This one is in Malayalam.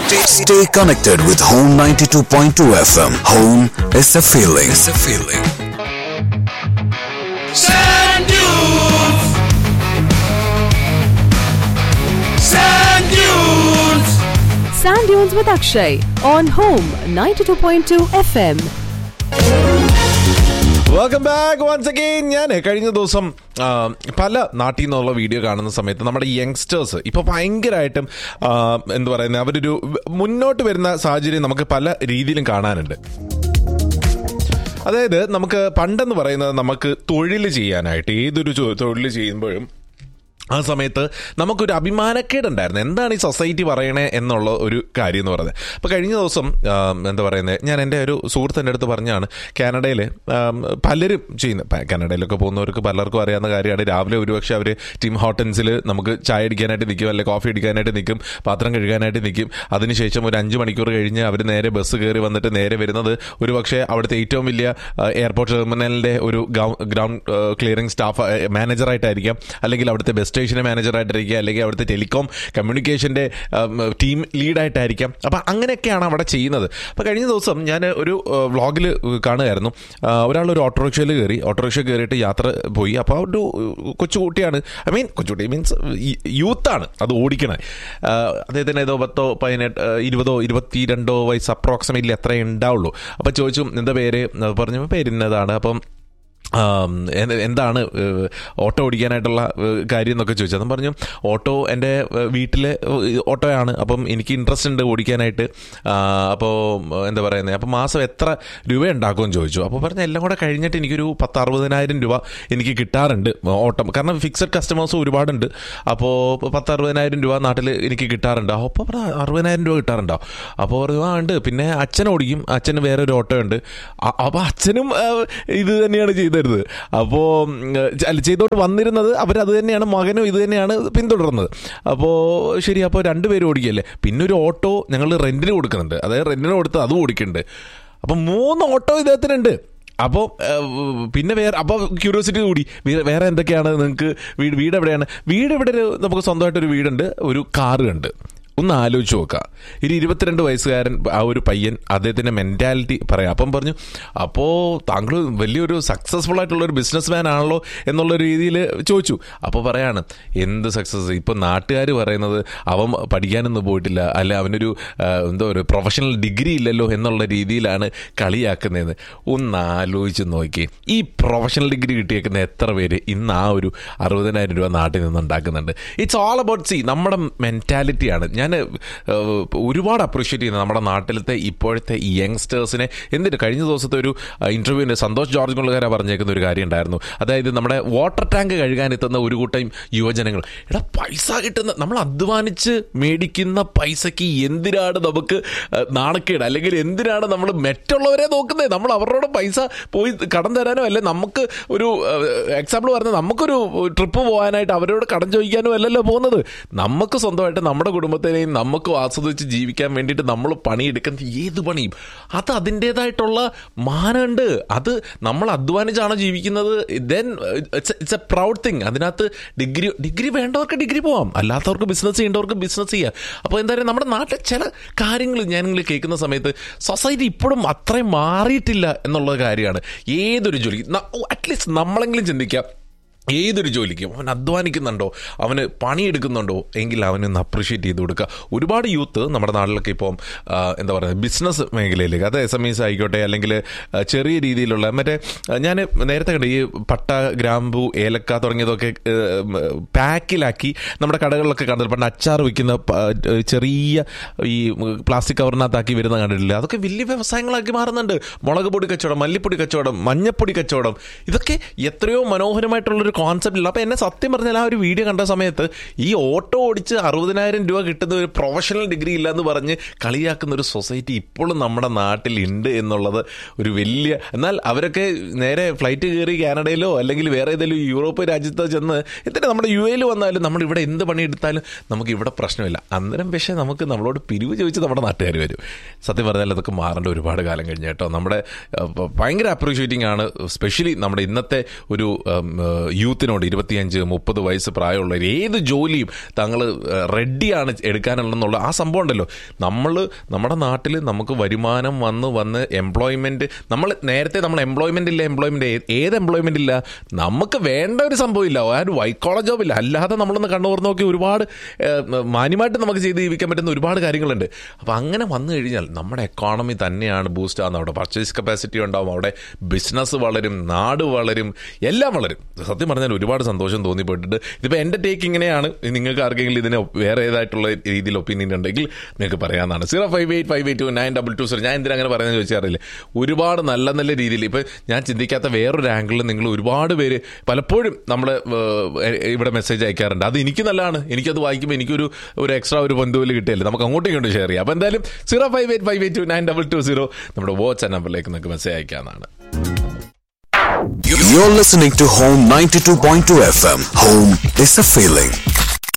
Stay connected with Home 92.2 FM. Home is a feeling. It's a feeling. Sand dunes. Sand dunes. Sand Dunes with Akshay on Home 92.2 FM. Welcome back once again ഞാൻ കഴിഞ്ഞ ദിവസം ആ, പല നാട്ടിൽ നിന്നുള്ള വീഡിയോ കാണുന്ന സമയത്ത് നമ്മുടെ യങ്സ്റ്റേഴ്സ് ഇപ്പൊ ഭയങ്കരമായിട്ടും ആ, എന്ത് പറയുന്നത് അവരൊരു മുന്നോട്ട് വരുന്ന സാഹചര്യം നമുക്ക് പല രീതിയിലും കാണാനുണ്ട് അതായത് നമുക്ക് പണ്ടെന്ന് പറയുന്നത് നമുക്ക് തൊഴിൽ ചെയ്യാനായിട്ട് ഏതൊരു ജോ- തൊഴിൽ ചെയ്യുമ്പോഴും ആ സമയത്ത് നമുക്കൊരു അഭിമാനക്കേടുണ്ടായിരുന്നു എന്താണ് ഈ സൊസൈറ്റി പറയണേ എന്നുള്ള ഒരു കാര്യം എന്ന് പറയുന്നത് അപ്പോൾ കഴിഞ്ഞ ദിവസം ആം, എന്താ പറയുന്നത് ഞാൻ എൻ്റെ ഒരു സുഹൃത്തിൻ്റെ അടുത്ത് പറഞ്ഞാണ് കാനഡയിൽ പലരും ചെയ്യുന്ന പ- കാനഡയിലൊക്കെ പോകുന്നവർക്ക് പലർക്കും അറിയാവുന്ന കാര്യമാണ് രാവിലെ ഒരുപക്ഷെ അവർ ടീം ഹോട്ടൽസിൽ നമുക്ക് ചായ അടിക്കാനായിട്ട് നിൽക്കും അല്ലെങ്കിൽ കോഫി അടിക്കാനായിട്ട് നിൽക്കും പാത്രം കഴുകാനായിട്ട് നിൽക്കും അതിനുശേഷം ഒരു അഞ്ച് മണിക്കൂർ കഴിഞ്ഞ് അവർ നേരെ ബസ് കയറി വന്നിട്ട് നേരെ വരുന്നത് ഒരുപക്ഷെ അവിടുത്തെ ഏറ്റവും വലിയ ആ, എയർപോർട്ട് ടെർമിനലിൻ്റെ ഒരു ഗ്രൗണ്ട് ക്ലിയറിംഗ് സ്റ്റാഫ് മാനേജറായിട്ടായിരിക്കാം അല്ലെങ്കിൽ അവിടുത്തെ ബസ് സ്റ്റേഷൻ്റെ മാനേജറായിട്ടായിരിക്കാം അല്ലെങ്കിൽ അവിടുത്തെ ടെലികോം കമ്മ്യൂണിക്കേഷൻ്റെ ടീം ലീഡായിട്ടായിരിക്കും അപ്പം അങ്ങനെയൊക്കെയാണ് അവിടെ ചെയ്യുന്നത് അപ്പോൾ കഴിഞ്ഞ ദിവസം ഞാൻ ഒരു വ്ളോഗിൽ കാണുമായിരുന്നു ആ, ഒരാൾ ഒരു ഓട്ടോറിക്ഷയിൽ കയറി ഓട്ടോറിക്ഷ കയറിയിട്ട് യാത്ര പോയി അപ്പോൾ ഒരു കൊച്ചുകുട്ടിയാണ് ഐ മീൻ കൊച്ചുകുട്ടി മീൻസ് യൂത്താണ് അത് ഓടിക്കണേ ആ, അദ്ദേഹത്തിന് ഏതോ പത്തോ പതിനെട്ട് ആ, ഇരുപതോ ഇരുപത്തിരണ്ടോ വയസ്സ് അപ്രോക്സിമേറ്റ്ലി അത്രേ ഉണ്ടാവുള്ളൂ അപ്പോൾ ചോദിച്ചു എന്താ പേര് അത് പറഞ്ഞു പേര് ഇന്നതാണ് അപ്പം ആം, എന്ത്- എന്താണ് ഏഹ്, ഓട്ടോ ഓടിക്കാനായിട്ടുള്ള ഏഹ്, കാര്യം എന്നൊക്കെ ചോദിച്ചു അതും പറഞ്ഞു ഓട്ടോ എൻ്റെ ഏഹ്, വീട്ടിലെ ഏഹ്, ഓട്ടോയാണ് അപ്പം എനിക്ക് ഇൻട്രസ്റ്റ് ഉണ്ട് ഓടിക്കാനായിട്ട് ആ, അപ്പോൾ എന്താ പറയുന്നത് അപ്പം മാസം എത്ര രൂപ ഉണ്ടാക്കുമെന്ന് ചോദിച്ചു അപ്പോൾ പറഞ്ഞ എല്ലാം കൂടെ കഴിഞ്ഞിട്ട് എനിക്കൊരു പത്ത് അറുപതിനായിരം രൂപ എനിക്ക് കിട്ടാറുണ്ട് ഓട്ടം കാരണം ഫിക്സഡ് കസ്റ്റമേഴ്സ് ഒരുപാടുണ്ട് അപ്പോൾ പത്ത് അറുപതിനായിരം രൂപ നാട്ടിൽ എനിക്ക് കിട്ടാറുണ്ട് അപ്പോൾ പറഞ്ഞ അറുപതിനായിരം രൂപ കിട്ടാറുണ്ടോ അപ്പോൾ പറഞ്ഞു ആ ഉണ്ട് പിന്നെ അച്ഛൻ ഓടിക്കും അച്ഛന് വേറെ ഒരു ഓട്ടോ ഉണ്ട് അ- അപ്പോൾ അച്ഛനും ആ, ഇത് തന്നെയാണ് ചെയ്തിരുന്നത് അപ്പോൾ അല്ല ചെയ്തോട്ട് വന്നിരുന്നത് അവരത് തന്നെയാണ് മകനും ഇത് തന്നെയാണ് പിന്തുടർന്നത് അപ്പോൾ ശരി അപ്പോൾ രണ്ടുപേരും ഓടിക്കല്ലേ പിന്നെ ഒരു ഓട്ടോ ഞങ്ങൾ റെന്റിന് കൊടുക്കുന്നുണ്ട് അതായത് റെന്റിന് കൊടുത്ത് അതും ഓടിക്കുന്നുണ്ട് അപ്പം മൂന്ന് ഓട്ടോ ഇദ്ദേഹത്തിനുണ്ട് അപ്പോൾ പിന്നെ വേറെ അപ്പോൾ ക്യൂരിയോസിറ്റി കൂടി വേ- വേറെ എന്തൊക്കെയാണ് നിങ്ങൾക്ക് വീട് വീട് എവിടെയാണ് വീട് ഇവിടെ ഒരു നമുക്ക് സ്വന്തമായിട്ടൊരു വീടുണ്ട് ഒരു കാറ് ഉണ്ട് ഒന്ന് ആലോചിച്ച് നോക്കുക ഒരു ഇരുപത്തിരണ്ട് വയസ്സുകാരൻ ആ ഒരു പയ്യൻ അദ്ദേഹത്തിൻ്റെ മെൻറ്റാലിറ്റി പറയാം അപ്പം പറഞ്ഞു അപ്പോൾ താങ്കൾ വലിയൊരു സക്സസ്ഫുൾ ആയിട്ടുള്ള ഒരു ബിസിനസ് മാൻ ആണല്ലോ എന്നുള്ള രീതിയിൽ ചോദിച്ചു അപ്പോൾ പറയാണ് എന്ത് സക്സസ് ഇപ്പം നാട്ടുകാർ പറയുന്നത് അവൻ പഠിക്കാനൊന്നും പോയിട്ടില്ല അല്ല അവനൊരു ആ, എന്തോ ഒരു പ്രൊഫഷണൽ ഡിഗ്രി ഇല്ലല്ലോ എന്നുള്ള രീതിയിലാണ് കളിയാക്കുന്നതെന്ന് ഒന്ന് ആലോചിച്ച് നോക്കി ഈ പ്രൊഫഷണൽ ഡിഗ്രി കിട്ടിയേക്കുന്ന എത്ര പേര് ഇന്ന് ആ ഒരു അറുപതിനായിരം രൂപ നാട്ടിൽ നിന്ന് ഉണ്ടാക്കുന്നുണ്ട് ഇറ്റ്സ് ഓൾ അബൌട്ട് സി നമ്മുടെ മെൻറ്റാലിറ്റിയാണ് ഞാൻ ഒരുപാട് അപ്രീഷിയേറ്റ് ചെയ്യുന്നത് നമ്മുടെ നാട്ടിലത്തെ ഇപ്പോഴത്തെ യങ്സ്റ്റേഴ്സിനെ എന്തിന് കഴിഞ്ഞ ദിവസത്തെ ഒരു ഇൻ്റർവ്യൂവിന് സന്തോഷ് ജോർജ് മുള്ളുകാര പറഞ്ഞേക്കുന്ന ഒരു കാര്യം ഉണ്ടായിരുന്നു അതായത് നമ്മുടെ വാട്ടർ ടാങ്ക് കഴുകാൻ എത്തുന്ന ഒരു കൂട്ടം യുവജനങ്ങൾ എടാ പൈസ കിട്ടുന്ന നമ്മൾ അധ്വാനിച്ച് മേടിക്കുന്ന പൈസയ്ക്ക് എന്തിനാണ് നമുക്ക് ഏഹ്, നാണക്കേട് അല്ലെങ്കിൽ എന്തിനാണ് നമ്മൾ മറ്റുള്ളവരെ നോക്കുന്നത് നമ്മൾ അവരോട് പൈസ പോയി കടം തരാനോ അല്ലെ നമുക്ക് ഒരു എക്സാമ്പിൾ പറഞ്ഞാൽ നമുക്കൊരു ട്രിപ്പ് പോകാനായിട്ട് അവരോട് കടം ചോദിക്കാനോ അല്ലല്ലോ പോകുന്നത് നമുക്ക് സ്വന്തമായിട്ട് നമ്മുടെ കുടുംബത്തിനെയും നമുക്കും ആസ്വദിച്ച് ജീവിക്കാൻ വേണ്ടിയിട്ട് നമ്മൾ പണിയെടുക്കുന്ന ഏത് പണിയും അത് അതിൻ്റെതായിട്ടുള്ള മാനമുണ്ട് അത് നമ്മൾ അധ്വാനിച്ചാണ് ജീവിക്കുന്നത് then it's a proud thing അതിനകത്ത് ഡിഗ്രി ഡിഗ്രി വേണ്ടവർക്ക് ഡിഗ്രി പോവാം അല്ലാത്തവർക്ക് ബിസിനസ് ചെയ്യേണ്ടവർക്ക് ബിസിനസ് ചെയ്യാം അപ്പോൾ എന്താ പറയുക നമ്മുടെ നാട്ടിലെ ചില കാര്യങ്ങൾ ഞാനിങ്ങൾ കേൾക്കുന്ന സമയത്ത് സൊസൈറ്റി ഇപ്പോഴും അത്രയും മാറിയിട്ടില്ല എന്നുള്ള കാര്യമാണ് ഏതൊരു ജോലി അറ്റ്ലീസ്റ്റ് നമ്മളെങ്കിലും ചിന്തിക്കാം ഏതൊരു ജോലിക്കും അവൻ അധ്വാനിക്കുന്നുണ്ടോ അവന് പണിയെടുക്കുന്നുണ്ടോ എങ്കിൽ അവനൊന്ന് അപ്രീഷിയേറ്റ് ചെയ്ത് കൊടുക്കുക ഒരുപാട് യൂത്ത് നമ്മുടെ നാട്ടിലൊക്കെ ഇപ്പം ആ, എന്താ പറയുക ബിസിനസ് മേഖലയിലേക്ക് അത് എസ് എം ഇസ് ആയിക്കോട്ടെ അല്ലെങ്കിൽ ആ, ചെറിയ രീതിയിലുള്ള മറ്റേ ഞാൻ നേരത്തെ കണ്ട ഈ പട്ട ഗ്രാമ്പു ഏലക്ക തുടങ്ങിയതൊക്കെ പാക്കിലാക്കി നമ്മുടെ കടകളിലൊക്കെ കാണുന്നത് പണ്ട് അച്ചാർ വിൽക്കുന്ന പ- ചെറിയ ഈ പ്ലാസ്റ്റിക് കവറിനകത്താക്കി വരുന്ന കണ്ടിട്ടില്ല അതൊക്കെ വലിയ വ്യവസായങ്ങളാക്കി മാറുന്നുണ്ട് മുളക് പൊടി കച്ചവടം മല്ലിപ്പൊടി കച്ചവടം മഞ്ഞപ്പൊടി കച്ചവടം ഇതൊക്കെ എത്രയോ മനോഹരമായിട്ടുള്ളൊരു കോൺസെപ്റ്റില്ല അപ്പോൾ എന്നെ സത്യം പറഞ്ഞാൽ ആ ഒരു വീഡിയോ കണ്ട സമയത്ത് ഈ ഓട്ടോ ഓടിച്ച് അറുപതിനായിരം രൂപ കിട്ടുന്ന ഒരു പ്രൊഫഷണൽ ഡിഗ്രി ഇല്ല എന്ന് പറഞ്ഞ് കളിയാക്കുന്ന ഒരു സൊസൈറ്റി ഇപ്പോഴും നമ്മുടെ നാട്ടിൽ ഉണ്ട് എന്നുള്ളത് ഒരു വലിയ എന്നാൽ അവരൊക്കെ നേരെ ഫ്ലൈറ്റ് കയറി കാനഡയിലോ അല്ലെങ്കിൽ വേറെ ഏതെങ്കിലും യൂറോപ്പ് രാജ്യത്തോ ചെന്ന് എന്തിനാ നമ്മുടെ യു എയിൽ വന്നാലും നമ്മൾ ഇവിടെ എന്ത് പണിയെടുത്താലും നമുക്ക് ഇവിടെ പ്രശ്നമില്ല അന്നേരം പക്ഷേ നമുക്ക് നമ്മളോട് പിരിവ് ചോദിച്ച് നമ്മുടെ നാട്ടുകാർ വരും സത്യം പറഞ്ഞാൽ അതൊക്കെ മാറേണ്ട ഒരുപാട് കാലം കഴിഞ്ഞ് കേട്ടോ നമ്മുടെ അഹ്, ഭയങ്കര അപ്രീഷിയേറ്റിംഗ് ആണ് സ്പെഷ്യലി നമ്മുടെ ഇന്നത്തെ ഒരു യൂത്തിനോട് ഇരുപത്തിയഞ്ച് മുപ്പത് വയസ്സ് പ്രായമുള്ളവർ ഏത് ജോലിയും തങ്ങൾ റെഡിയാണ് എടുക്കാനുള്ളതെന്നുള്ള ആ സംഭവം ഉണ്ടല്ലോ നമ്മൾ നമ്മുടെ നാട്ടിൽ നമുക്ക് വരുമാനം വന്ന് വന്ന് എംപ്ലോയ്മെന്റ് നമ്മൾ നേരത്തെ നമ്മൾ എംപ്ലോയ്മെന്റ് ഇല്ല എംപ്ലോയ്മെന്റ് ഏത് എംപ്ലോയ്മെന്റ് ഇല്ല നമുക്ക് വേണ്ട ഒരു സംഭവം ഇല്ല ആ ഒരു വൈറ്റ് കോളർ ജോബ് ഇല്ല അല്ലാതെ നമ്മളൊന്ന് കണ്ണൂർ നോക്കി ഒരുപാട് ഏഹ്, മാന്യമായിട്ട് നമുക്ക് ചെയ്ത് ജീവിക്കാൻ പറ്റുന്ന ഒരുപാട് കാര്യങ്ങളുണ്ട് അപ്പോൾ അങ്ങനെ വന്നു കഴിഞ്ഞാൽ നമ്മുടെ എക്കോണമി തന്നെയാണ് ബൂസ്റ്റ് ആകുന്നത് അവിടെ പർച്ചേസ് കപ്പാസിറ്റി ഉണ്ടാവും അവിടെ ബിസിനസ് വളരും നാട് വളരും എല്ലാം വളരും സത്യം പറഞ്ഞാൽ ഒരുപാട് സന്തോഷം തോന്നിപ്പെട്ടിട്ട് ഇതിപ്പോൾ എൻ്റെ ടേക്ക് ഇങ്ങനെയാണ് നിങ്ങൾക്ക് ആർക്കെങ്കിലും ഇതിന് വേറെ ഏതായിട്ടുള്ള രീതിയിൽ ഒപ്പീനിയൻ ഉണ്ടെങ്കിൽ നിങ്ങൾക്ക് പറയാവുന്നതാണ് zero five eight five eight two nine double two zero ഞാൻ എന്തിനാ അങ്ങനെ പറയുന്നത് ചോദിച്ചാറില്ല ഒരുപാട് നല്ല നല്ല രീതിയിൽ ഇപ്പം ഞാൻ ചിന്തിക്കാത്ത വേറൊരു ആംഗിളിൽ നിങ്ങൾ ഒരുപാട് പേര് പലപ്പോഴും നമ്മൾ ഇവിടെ മെസ്സേജ് അയക്കാറുണ്ട് അത് എനിക്ക് നല്ലതാണ് എനിക്കത് വായിക്കുമ്പോൾ എനിക്കൊരു ഒരു എക്സ്ട്രാ ഒരു ബന്ധുവിൽ കിട്ടിയല്ലേ നമുക്ക് അങ്ങോട്ടും ഇങ്ങോട്ടും ഷെയർ ചെയ്യാം അപ്പോൾ എന്തായാലും zero five eight five eight two nine double two zero നമ്മുടെ വാട്സ്ആപ്പ് നമ്പറിലേക്ക് നിങ്ങൾക്ക് മെസ്സേജ് അയക്കാവുന്നതാണ് You're listening to Home 92.2 FM. Home is a feeling.